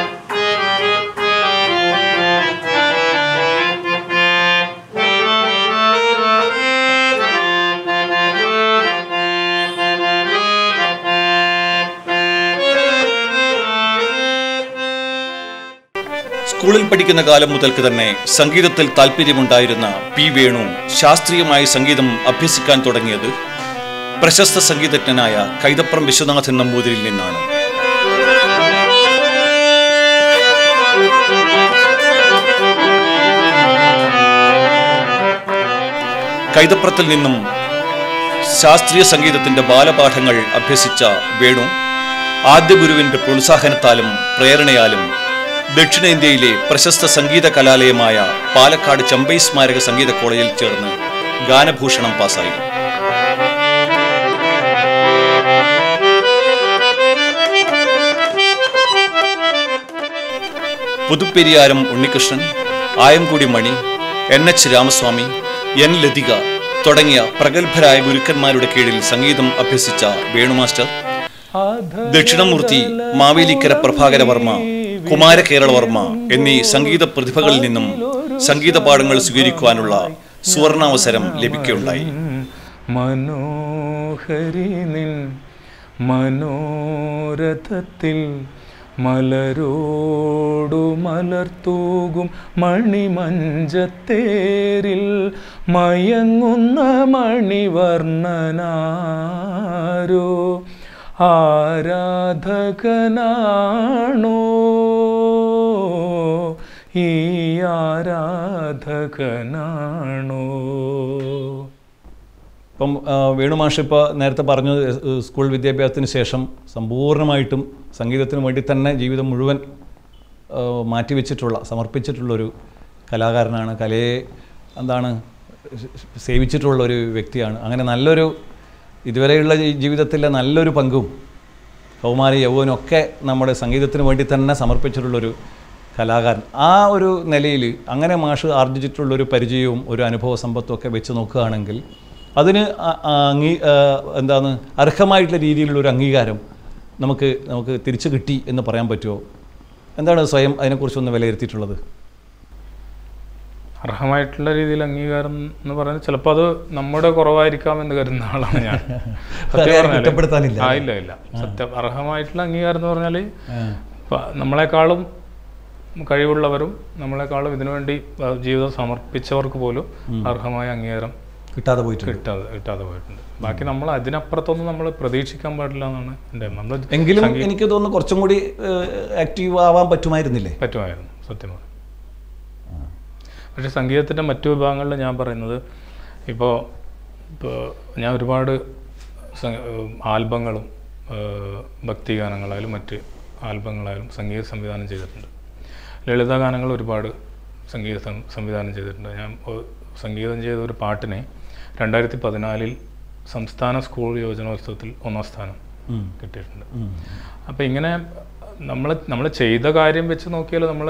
സ്കൂളിൽ പഠിക്കുന്ന കാലം മുതൽക്ക് തന്നെ സംഗീതത്തിൽ താല്പര്യമുണ്ടായിരുന്ന പി വേണു ശാസ്ത്രീയമായി സംഗീതം അഭ്യസിക്കാൻ തുടങ്ങിയത് പ്രശസ്ത സംഗീതജ്ഞനായ കൈതപ്രം വിശ്വനാഥൻ നമ്പൂതിരിൽ നിന്നാണ് കൈതപ്രത്തിൽ നിന്നും ശാസ്ത്രീയ സംഗീതത്തിന്റെ ബാലപാഠങ്ങൾ അഭ്യസിച്ച വേണു ആദ്യ ഗുരുവിന്റെ പ്രോത്സാഹനത്താലും പ്രേരണയാലും ദക്ഷിണേന്ത്യയിലെ പ്രശസ്ത സംഗീത കലാലയമായ പാലക്കാട് ചമ്പൈ സ്മാരക സംഗീത കോളേജിൽ ചേർന്ന് ഗാനഭൂഷണം പാസായി Puthupperiyaram Unnikrishnan Ayamkudi Mani N H Ramaswamy N Lathika തുടങ്ങിയ പ്രഗത്ഭരായ ഗുരുക്കന്മാരുടെ കീഴിൽ സംഗീതം അഭ്യസിച്ച വേണുമാസ്റ്റർ ദക്ഷിണമൂർത്തി മാവേലിക്കര പ്രഭാകരവർമ്മ കുമാരകേരളവർമ്മ എന്നീ സംഗീത പ്രതിഭകളിൽ നിന്നും സംഗീത പാഠങ്ങൾ സ്വീകരിക്കുവാനുള്ള സുവർണാവസരം ലഭിക്കുകയുണ്ടായി മനോഹരി നിൻ മനോരഥത്തിൽ മലരോടു മലർത്തൂകും മണിമഞ്ചത്തേരിൽ മയങ്ങുന്ന മണിവർണ്ണനാരോ ആരാധകനാണോ ഈ ആരാധകനാണോ ഇപ്പം ആ, വേണുമാഷ് ഇപ്പോൾ നേരത്തെ പറഞ്ഞു ഏഹ്, സ്കൂൾ വിദ്യാഭ്യാസത്തിന് ശേഷം സമ്പൂർണ്ണമായിട്ടും സംഗീതത്തിന് വേണ്ടി തന്നെ ജീവിതം മുഴുവൻ ആ, മാറ്റിവെച്ചിട്ടുള്ള സമർപ്പിച്ചിട്ടുള്ളൊരു കലാകാരനാണ് കലയെ എന്താണ് സേവിച്ചിട്ടുള്ള ഒരു വ്യക്തിയാണ് അങ്ങനെ നല്ലൊരു ഇതുവരെയുള്ള ഈ ജീവിതത്തിലെ നല്ലൊരു പങ്കും കൗമാരി യൗവനൊക്കെ നമ്മുടെ സംഗീതത്തിന് വേണ്ടി തന്നെ സമർപ്പിച്ചിട്ടുള്ളൊരു കലാകാരൻ ആ ഒരു നിലയിൽ അങ്ങനെ മാഷ് ആർജിച്ചിട്ടുള്ളൊരു പരിചയവും ഒരു അനുഭവ സമ്പത്തും ഒക്കെ വെച്ച് നോക്കുകയാണെങ്കിൽ അതിന് ആ- ആ അംഗീ ആ, എന്താണ് അർഹമായിട്ടുള്ള രീതിയിലുള്ള ഒരു അംഗീകാരം നമുക്ക് നമുക്ക് തിരിച്ചു കിട്ടി എന്ന് പറയാൻ പറ്റുമോ എന്താണ് സ്വയം അതിനെക്കുറിച്ചൊന്ന് വിലയിരുത്തിയിട്ടുള്ളത് അർഹമായിട്ടുള്ള രീതിയിൽ അംഗീകാരം എന്ന് പറഞ്ഞാൽ ചിലപ്പോൾ അത് നമ്മുടെ കുറവായിരിക്കാം എന്ന് കരുതുന്ന ആളാണ് ഞാൻ സത്യം ആരെയും പറഞ്ഞാല് കുറ്റപ്പെടുത്താനില്ല. ആ ഇല്ല ഇല്ല സത്യം അർഹമായിട്ടുള്ള അംഗീകാരം എന്ന് പറഞ്ഞാൽ നമ്മളെക്കാളും കഴിവുള്ളവരും നമ്മളെക്കാളും ഇതിനുവേണ്ടി ആ, ജീവിതം സമർപ്പിച്ചവർക്ക് പോലും അർഹമായ അംഗീകാരം കിട്ടാതെ പോയിട്ടുണ്ട് കിട്ടാതെ കിട്ടാതെ പോയിട്ടുണ്ട് ബാക്കി നമ്മൾ അതിനപ്പുറത്തൊന്നും നമ്മൾ പ്രതീക്ഷിക്കാൻ പാടില്ല എന്നാണ് എൻ്റെ നമ്മൾ എങ്കിലും എനിക്ക് തോന്നുന്നു കുറച്ചും കൂടി ആക്റ്റീവ് ആവാൻ പറ്റുമായിരുന്നില്ലേ പറ്റുമായിരുന്നു സത്യമാണ് പക്ഷേ സംഗീതത്തിൻ്റെ മറ്റു വിഭാഗങ്ങളിൽ ഞാൻ പറയുന്നത് ഇപ്പോൾ ഇപ്പോൾ ഞാൻ ഒരുപാട് സ- ഏഹ് ആൽബങ്ങളും ഏഹ് ഭക്തിഗാനങ്ങളായാലും മറ്റ് ആൽബങ്ങളായാലും സംഗീത സംവിധാനം ചെയ്തിട്ടുണ്ട് ലളിത ഗാനങ്ങൾ ഒരുപാട് സംഗീത സം- സംവിധാനം ചെയ്തിട്ടുണ്ട് ഞാൻ ഒ- സംഗീതം ചെയ്ത ഒരു പാട്ടിനെ രണ്ടായിരത്തി പതിനാലിൽ സംസ്ഥാന സ്കൂൾ യോജനോത്സവത്തിൽ ഒന്നാം സ്ഥാനം ഉം. കിട്ടിയിട്ടുണ്ട് ഉം. അപ്പം ഇങ്ങനെ നമ്മൾ നമ്മൾ ചെയ്ത കാര്യം വെച്ച് നോക്കിയാൽ നമ്മൾ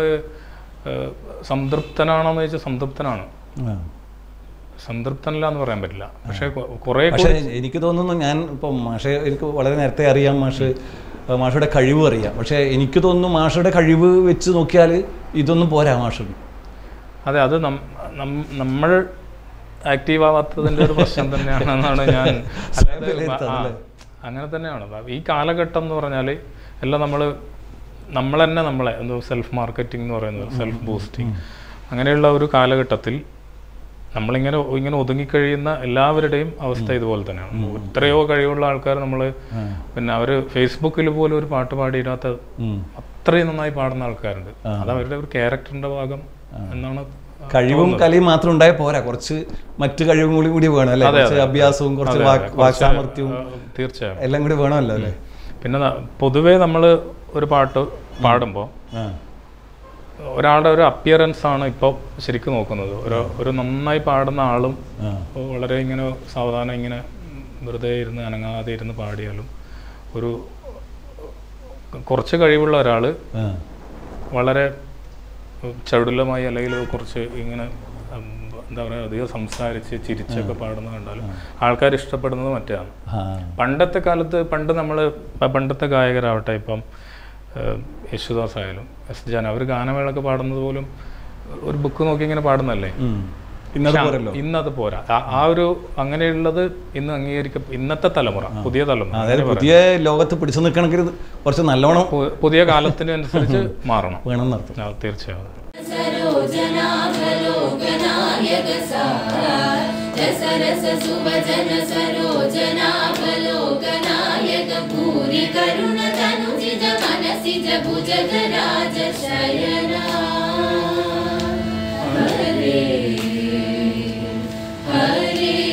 സംതൃപ്തനാണോ എന്ന് ചോദിച്ചാൽ സംതൃപ്തനാണ് ആ. സംതൃപ്തനല്ല എന്ന് പറയാൻ പറ്റില്ല പക്ഷേ കൊ- കുറേ പക്ഷേ എനിക്ക് തോന്നുന്നു ഞാൻ ഇപ്പം മാഷെ എനിക്ക് വളരെ നേരത്തെ അറിയാം മാഷ് ആ, മാഷയുടെ കഴിവ് അറിയാം പക്ഷേ എനിക്ക് തോന്നുന്നു മാഷയുടെ കഴിവ് വെച്ച് നോക്കിയാൽ ഇതൊന്നും പോരാ മാഷിന് അതെ അത് നം- നം- നമ്മൾ ആക്റ്റീവ് ആവാത്തതിൻ്റെ ഒരു പ്രശ്നം തന്നെയാണെന്നാണ് ഞാൻ അതായത് വിലയിരുത്താം, ആ, അല്ലേ? അങ്ങനെ തന്നെയാണ് അപ്പൊ ഈ കാലഘട്ടം എന്ന് പറഞ്ഞാൽ എല്ലാം നമ്മൾ നമ്മൾ തന്നെ നമ്മളെ എന്തോ സെൽഫ് മാർക്കറ്റിംഗ് എന്ന് പറയുന്നത് സെൽഫ് ബൂസ്റ്റിംഗ് അങ്ങനെയുള്ള ഒരു കാലഘട്ടത്തിൽ നമ്മളിങ്ങനെ ഇങ്ങനെ ഒതുങ്ങിക്കഴിയുന്ന എല്ലാവരുടെയും അവസ്ഥ ഇതുപോലെ തന്നെയാണ് എത്രയോ കഴിവുള്ള ആൾക്കാർ നമ്മൾ പിന്നെ അവർ ഫേസ്ബുക്കിൽ പോലും ഒരു പാട്ട് പാടിയിടാത്ത ഉം. അത്രയും നന്നായി പാടുന്ന ആൾക്കാരുണ്ട് അത് അവരുടെ ഒരു ക്യാരക്ടറിന്റെ ഭാഗം എന്നാണ് കഴിവും കലയും മാത്രം ഉണ്ടായാൽ പോരാ കുറച്ച് മറ്റു കഴിവും കൂടി കൂടി വേണം അല്ലേ കുറച്ച് അഭ്യാസവും കുറച്ച് അതെ, വാക്- അതെ. വാക്സാമർത്ഥ്യവും ആ, തീർച്ചയായും എല്ലാം കൂടി വേണമല്ലോ അല്ലേ പിന്നെ ന- പൊതുവേ നമ്മൾ ഒരു പാട്ട് പാടുമ്പോൾ ആ ഒരാളുടെ ഒരു അപ്പിയറൻസ് ആണ് ഇപ്പോൾ ശരിക്കും നോക്കുന്നത് ഒരു ഒരു നന്നായി പാടുന്ന ആളും ആ വളരെ ഇങ്ങനെ സാവധാനം ഇങ്ങനെ വെറുതെ ഇരുന്ന് അനങ്ങാതെ ഇരുന്ന് പാടിയാലും ഒരു കുറച്ച് കഴിവുള്ള ഒരാൾ ആ വളരെ ചടുലമായി അല്ലെങ്കിൽ കുറച്ച് ഇങ്ങനെ ഉം, എന്താ പറയുക അധികം സംസാരിച്ച് ചിരിച്ചൊക്കെ പാടുന്ന കണ്ടാൽ ആൾക്കാർ ഇഷ്ടപ്പെടുന്നത് മറ്റാണ് ആ പണ്ടത്തെ കാലത്ത് പണ്ട് നമ്മൾ പണ്ടത്തെ ഗായകരാവട്ടെ ഇപ്പം ഏഹ്, യേശുദാസ് ആയാലും എസ് ജാൻ അവർ ഗാനമേളൊക്കെ പാടുന്നത് പോലും ഒരു ബുക്ക് നോക്കി ഇങ്ങനെ പാടുന്നല്ലേ ഉം. ഇന്നത് പോരല്ലോ ഇന്നത് പോരാ ആ- ആ ഒരു അങ്ങനെയുള്ളത് ഇന്ന് അംഗീകരിക്ക ഇന്നത്തെ തലമുറ പുതിയ തലമുറ അതായത് പുതിയ ലോകത്ത് പിടിച്ചു നിൽക്കണമെങ്കിൽ ഇത് കുറച്ച് നല്ലവണ്ണം പു- പുതിയ കാലത്തിനനുസരിച്ച് മാറണം വേണം എന്നർത്ഥം ആ, തീർച്ചയായും सरोजनावलोकनायक सार रसरस सुवचन सरोजनावलोकनायक भूरि करुण तनुजिज मनसिज भुजगराज शयना हरे हरे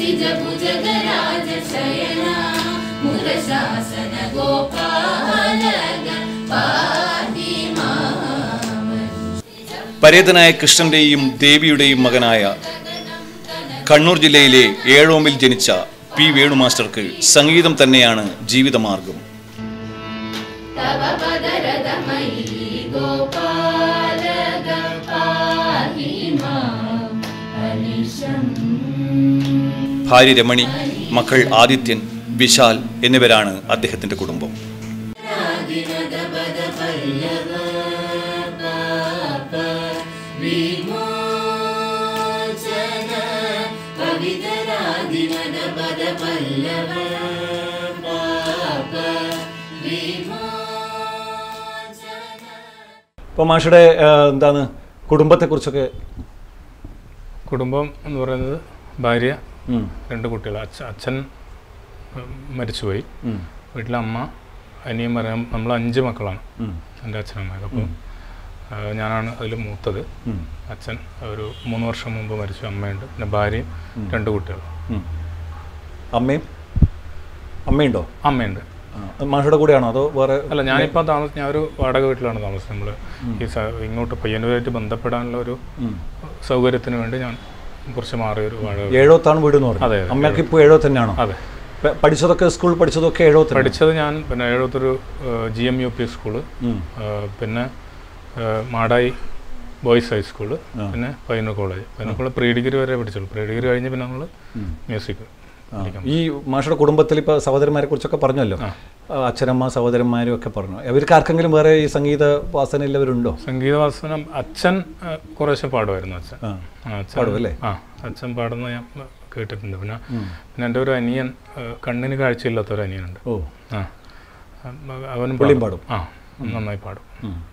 मनसिज भुजगराज शयना मुरशासन गोपालग पाहि माम् പരേതനായ കൃഷ്ണന്റെയും ദേവിയുടെയും മകനായ കണ്ണൂർ ജില്ലയിലെ ഏഴോമിൽ ജനിച്ച പി വേണു മാസ്റ്റർക്ക് സംഗീതം തന്നെയാണ് ജീവിതമാർഗം तव पदरदमयी गोपालग पाहि माम् अनिशम् ഭാര്യ രമണി മക്കൾ ആദിത്യൻ വിശാൽ എന്നിവരാണ് അദ്ദേഹത്തിന്റെ കുടുംബം रागिनदपद पल्लव पाप विमोचन पवितरागिनदपद पल्लव पाप विमोचन ഇപ്പോൾ മാഷയുടെ ആ, എന്താണ് കുടുംബത്തെക്കുറിച്ചൊക്കെ കുടുംബം എന്ന് പറയുന്നത് ഭാര്യ ഉം, രണ്ട് കുട്ടികൾ അച്ഛ അച്ഛൻ ഉം, മരിച്ചുപോയി ഉം, വീട്ടിലെ അമ്മ അനിയൻ പറയാം നമ്മൾ അഞ്ച് മക്കളാണ് ഉം, എൻ്റെ അച്ഛനമ്മയൊക്കെ അപ്പോൾ ഞാനാണ് അതിൽ മൂത്തത് ഉം, അച്ഛൻ ഒരു മൂന്ന് വർഷം മുമ്പ് മരിച്ചു അമ്മയുണ്ട് പിന്നെ ഭാര്യയും രണ്ട് കുട്ടികളും ഉം. അമ്മയും അമ്മയുണ്ടോ അമ്മയുണ്ട് ആ, മാഷയുടെ കൂടെയാണോ അതോ വേറെ അല്ല ഞാനിപ്പോൾ താമസ ഞാൻ ഒരു വാടക വീട്ടിലാണ് താമസം നമ്മൾ ഈ സ- ഇങ്ങോട്ട് പയ്യന്നൂരായിട്ട് ബന്ധപ്പെടാനുള്ള ഒരു ഉം. സൗകര്യത്തിന് വേണ്ടി ഞാൻ കുറച്ച് മാറിയൊരു വാടക വീട്. ഏഴോത്താണ് വീട് എന്ന് അതെ, പറഞ്ഞു അതെ, അമ്മയ്ക്ക് ഇപ്പോൾ ഏഴോ തന്നെയാണോ അതെ പ- പഠിച്ചതൊക്കെ സ്കൂൾ പഠിച്ചതൊക്കെ ഏഴോ തന്നെ പഠിച്ചത് ഞാൻ പിന്നെ എഴുപത്തൊരു G M U P school ഉം. ആ, പിന്നെ ആ, മാടായി ബോയ്സ് ഹൈസ്കൂള് പിന്നെ Payyanur college Payyanur college pre degree വരെ പഠിച്ചുള്ളൂ പ്രീ ഡിഗ്രി കഴിഞ്ഞ് പിന്നെ നമ്മൾ മ്യൂസിക് ആ, ഈ മാഷയുടെ കുടുംബത്തിൽ ഇപ്പോൾ സഹോദരന്മാരെ കുറിച്ചൊക്കെ പറഞ്ഞല്ലോ ആ, അച്ഛനമ്മ സഹോദരന്മാരും ഒക്കെ പറഞ്ഞു അവർക്ക് ആർക്കെങ്കിലും വേറെ ഈ സംഗീത വാസനയുള്ളവരുണ്ടോ സംഗീതവാസനം അച്ഛൻ ആ, കുറേശ്ശെ പാടുമായിരുന്നു അച്ഛൻ ആ ആ, അച്ഛൻ പാടുമല്ലേ? ആ അച്ഛൻ പാടുന്ന ഞാൻ കേട്ടിട്ടുണ്ട് പിന്നെ പിന്നെ എൻ്റെ ഒരു അനിയൻ ആ, കണ്ണിന് കാഴ്ചയില്ലാത്ത ഒരു അനിയനുണ്ട് ഓ ആ അവനും പുള്ളിയും പാടും. ആ നന്നായി പാടും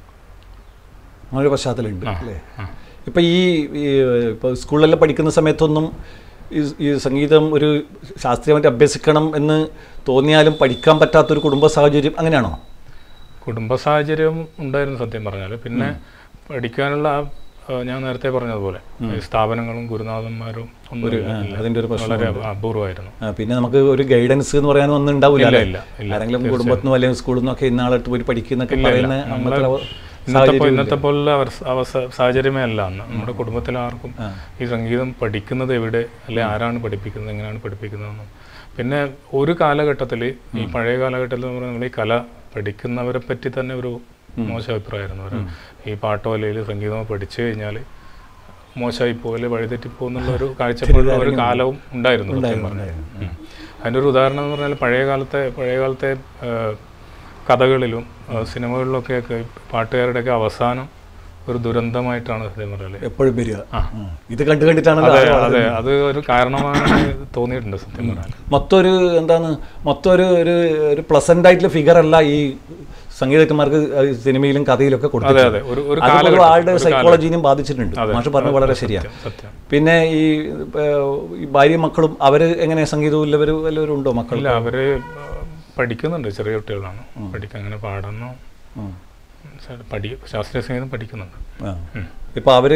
അങ്ങനെ ഒരു പശ്ചാത്തലമുണ്ട് ആ, അല്ലേ ആ. ഇപ്പം ഈ ഇപ്പോൾ സ്കൂളിലെല്ലാം പഠിക്കുന്ന സമയത്തൊന്നും ഈ ഈ സംഗീതം ഒരു ശാസ്ത്രീയമായിട്ട് അഭ്യസിക്കണം എന്ന് തോന്നിയാലും പഠിക്കാൻ പറ്റാത്തൊരു കുടുംബ സാഹചര്യം അങ്ങനെയാണോ കുടുംബ സാഹചര്യം ഉണ്ടായിരുന്നു സത്യം പറഞ്ഞാൽ പിന്നെ പഠിക്കാനുള്ള ആ, ആ, ഞാൻ നേരത്തെ പറഞ്ഞതുപോലെ ഈ സ്ഥാപനങ്ങളും ഗുരുനാഥന്മാരും ഒന്നും ഇല്ല. അതിൻ്റെ ഒരു പ്രശ്നം വളരെ അപൂർവമായിരുന്നു ആ, പിന്നെ നമുക്ക് ഒരു ഗൈഡൻസ് എന്ന് പറയാനും ഒന്നും ഉണ്ടാവില്ല ഇല്ല, അല്ലേ? ഇല്ല, ഇല്ല, ആരെങ്കിലും കുടുംബത്തിൽ നിന്നോ അല്ലെങ്കിൽ സ്കൂളിൽ നിന്നൊക്കെ ഇന്നാളത്ത് പോയി പഠിക്കുന്നൊക്കെ ഇല്ല, ഇല്ല. പറയുന്ന നമ്മള് അന്നത്തെ അവ- ഇന്നത്തെ പോ- സാഹചര്യം ഇന്നത്തെ പോലുള്ള അവസ്ഥ- അവസ്ഥ സാഹചര്യമേ അല്ല അന്ന് നമ്മുടെ കുടുംബത്തിൽ ആർക്കും ഈ സംഗീതം പഠിക്കുന്നത് എവിടെ അല്ലെ ആരാണ് പഠിപ്പിക്കുന്നത് എങ്ങനെയാണ് പഠിപ്പിക്കുന്നതെന്നും പിന്നെ ഒരു കാലഘട്ടത്തിൽ ഈ പഴയ കാലഘട്ടത്തിൽ എന്ന് പറഞ്ഞാൽ നമ്മൾ ഈ കല പഠിക്കുന്നവരെ പറ്റി തന്നെ ഒരു മോശം അഭിപ്രായമായിരുന്നു ഒരു ഈ പാട്ടോ അല്ലെങ്കിൽ സംഗീതമോ പഠിച്ചു കഴിഞ്ഞാൽ മോശമായി പോലെ വഴിതെറ്റിപ്പോ എന്നുള്ള ഒരു കാഴ്ചപ്പാടുള്ള ഒരു കാലവും ഉണ്ടായിരുന്നു സത്യം പറഞ്ഞാൽ ഉം. അതിൻ്റെ ഒരു ഉദാഹരണം എന്ന് പറഞ്ഞാൽ പഴയ കാലത്തെ പഴയ കാലത്തെ ആ, കഥകളിലും ആ, സിനിമകളിലൊക്കെ ഒക്കെ പാട്ടുകാരുടെയൊക്കെ അവസാനം ഒരു ദുരന്തമായിട്ടാണ് സത്യം പറഞ്ഞാൽ എപ്പോഴും വരിക ഉം. ഇത് കണ്ടു കണ്ടിട്ടാണല്ലോ അതെ ആളുകൾ അതെ അത് ഒരു കാരണമാണ് തോന്നിയിട്ടുണ്ട് സത്യം പറഞ്ഞാൽ മൊത്തം ഒരു എന്താണ് മൊത്തം ഒരു ഒരു ഒരു പ്ലസന്റ് ആയിട്ടുള്ള ഫിഗർ അല്ല ഈ സംഗീതജ്ഞന്മാർക്ക് സിനിമയിലും കഥയിലൊക്കെ അതെ കൊടുത്തത് അതെ ഒരു ഒരു അതുപോലെ കാലഘട്ടം, ആളുടെ ഒരു സൈക്കോളജിനെയും ബാധിച്ചിട്ടുണ്ട് അതെ. മാഷ് പറഞ്ഞ വളരെ ശരിയാ സത്യം, സത്യം പിന്നെ ഈ ഏർ, ഈ ഭാര്യയും മക്കളും അവര് എങ്ങനെ സംഗീതവും ഇല്ലവരും വല്ലവരും ഉണ്ടോ മക്കൾ ഇല്ല അവര് ആ, പഠിക്കുന്നുണ്ട് ചെറിയ കുട്ടികളാണ് പഠിക്കാൻ അങ്ങനെ പാടുന്നു ഉം. പഠി ശാസ്ത്രീയ സംഗീതം പഠിക്കുന്നുണ്ട് ആ. ഇപ്പൊ അവര്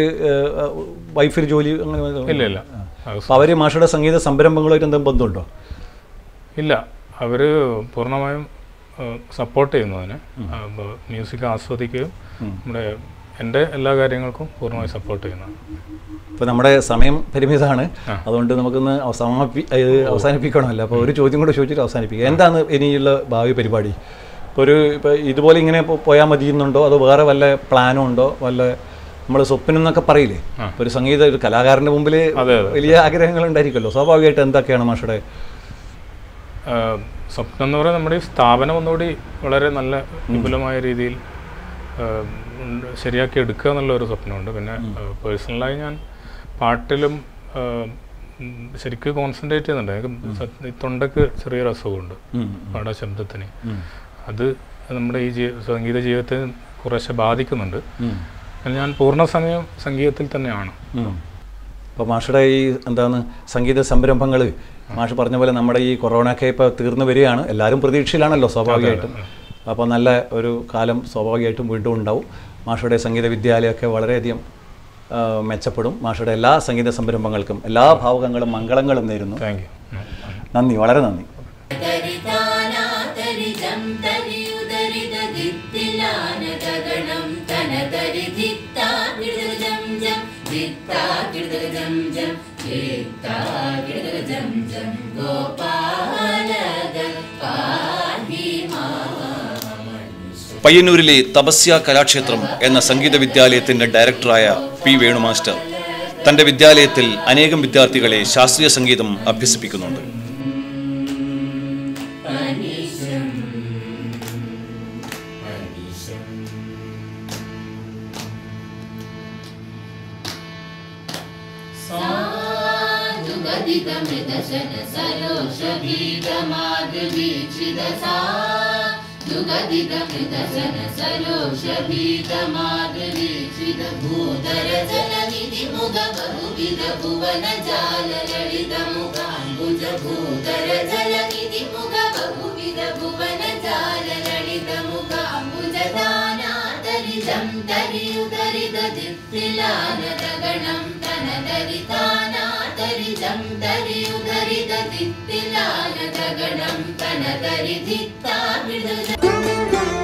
വൈഫിൽ ജോലി അങ്ങനെ ഇല്ല ഇല്ല അത് അപ്പൊ അവര് മാഷയുടെ സംഗീത സംരംഭങ്ങളുമായിട്ട് എന്തെങ്കിലും ബന്ധമുണ്ടോ ഇല്ല അവര് പൂർണ്ണമായും സപ്പോർട്ട് ചെയ്യുന്നു അതിനെ മ്യൂസിക് ആസ്വദിക്കുകയും നമ്മുടെ എൻ്റെ എല്ലാ കാര്യങ്ങൾക്കും പൂർണ്ണമായി സപ്പോർട്ട് ചെയ്യുന്നതാണ് ഇപ്പോൾ നമ്മുടെ സമയം പരിമിതമാണ് അതുകൊണ്ട് നമുക്കൊന്ന് അവസാനിപ്പി ഇത് അവസാനിപ്പിക്കണമല്ലോ അപ്പോൾ ഒരു ചോദ്യം കൂടെ ചോദിച്ചിട്ട് അവസാനിപ്പിക്കുക എന്താണ് ഇനിയുള്ള ഭാവി പരിപാടി ഇപ്പോൾ ഒരു ഇപ്പോൾ ഇതുപോലെ ഇങ്ങനെ പോ- പോയാൽ മതിയെന്നുണ്ടോ അതോ വേറെ വല്ല പ്ലാനും ഉണ്ടോ വല്ല നമ്മൾ സ്വപ്നം എന്നൊക്കെ പറയില്ലേ ഇപ്പോൾ ഒരു സംഗീത ഒരു കലാകാരൻ്റെ മുമ്പിൽ അതെ, വലിയ ആഗ്രഹങ്ങൾ ഉണ്ടായിരിക്കുമല്ലോ സ്വാഭാവികമായിട്ട് എന്തൊക്കെയാണ് മാഷയുടെ ആഹ് സ്വപ്നം എന്ന് പറയുന്നത് നമ്മുടെ ഈ സ്ഥാപനം ഒന്നുകൂടി വളരെ നല്ല വിപുലമായ രീതിയിൽ ആഹ് ഉണ്ട് ശരിയാക്കി എടുക്കുക എന്നുള്ള ഒരു സ്വപ്നമുണ്ട് പിന്നെ പേഴ്സണലായി ഞാൻ പാട്ടിലും ആഹ് ഉം ശരിക്കും കോൺസെൻട്രേറ്റ് ചെയ്യുന്നുണ്ട് എനിക്ക് സത്യ- ഈ തൊണ്ടക്ക് ചെറിയൊരു അസുഖമുണ്ട് പാടാ ശബ്ദത്തിന് അത് നമ്മുടെ ഈ ജീ സംഗീത ജീവിതത്തെ കുറേശ്ശെ ബാധിക്കുന്നുണ്ട് എന്നാൽ ഞാൻ പൂർണ്ണസമയം സംഗീതത്തിൽ തന്നെയാണ് അപ്പോൾ മാഷയുടെ ഈ എന്താണ് സംഗീത സംരംഭങ്ങൾ മാഷ് പറഞ്ഞ പോലെ നമ്മുടെ ഈ കൊറോണയൊക്കെ ഇപ്പോൾ തീർന്നു വരികയാണ് എല്ലാവരും പ്രതീക്ഷയിലാണല്ലോ സ്വാഭാവികമായിട്ടും അപ്പോൾ നല്ല ഒരു കാലം സ്വാഭാവികമായിട്ടും വീണ്ടും ഉണ്ടാവും മാഷയുടെ സംഗീത വിദ്യാലയമൊക്കെ വളരെയധികം ആ, മെച്ചപ്പെടും മാഷയുടെ എല്ലാ സംഗീത സംരംഭങ്ങൾക്കും എല്ലാ ഭാവുകങ്ങളും മംഗളങ്ങളും നേരുന്നു താങ്ക് യു നന്ദി വളരെ നന്ദി തരിതാനാതരിജം തരിയുദരിത ദിത്തിലാനതഗണം തനതരി ധിത്താ കിടുതകം ജം ധിത്താ കിടുതകം ജം ധിത്താ കിടുതകം ജം ഗോപാലക പാഹി പയ്യന്നൂരിലെ തപസ്യ കലാക്ഷേത്രം എന്ന സംഗീത വിദ്യാലയത്തിന്റെ ഡയറക്ടറായ പി വേണു മാസ്റ്റർ തന്റെ വിദ്യാലയത്തിൽ അനേകം വിദ്യാർത്ഥികളെ ശാസ്ത്രീയ സംഗീതം അഭ്യസിപ്പിക്കുന്നുണ്ട് അനിശം അനിശം സാധുഗതിതമൃദശന സരോഷഭീതമാതൃവീക്ഷിത സാ ദുഗതിതമൃദശന സരോഷഭീതമാതൃവീക്ഷിത ഭൂതര ജലനിധി മുഖ ബഹുവിധ ഭുവന ജാല ലളിത മുഖാംബുജ ഭൂതര ജലനിധി മുഖ ബഹുവിധ ഭുവന ജാല ലളിത മുഖാംബുജ ദാനാതരിജം തരിയുദരിത ദിത്തിലാനതഗണം തനതരിതാനാതരിജം തരിയുദരിത ദിത്തിലാനതഗണം തനതരി ധിത്താ വിടുത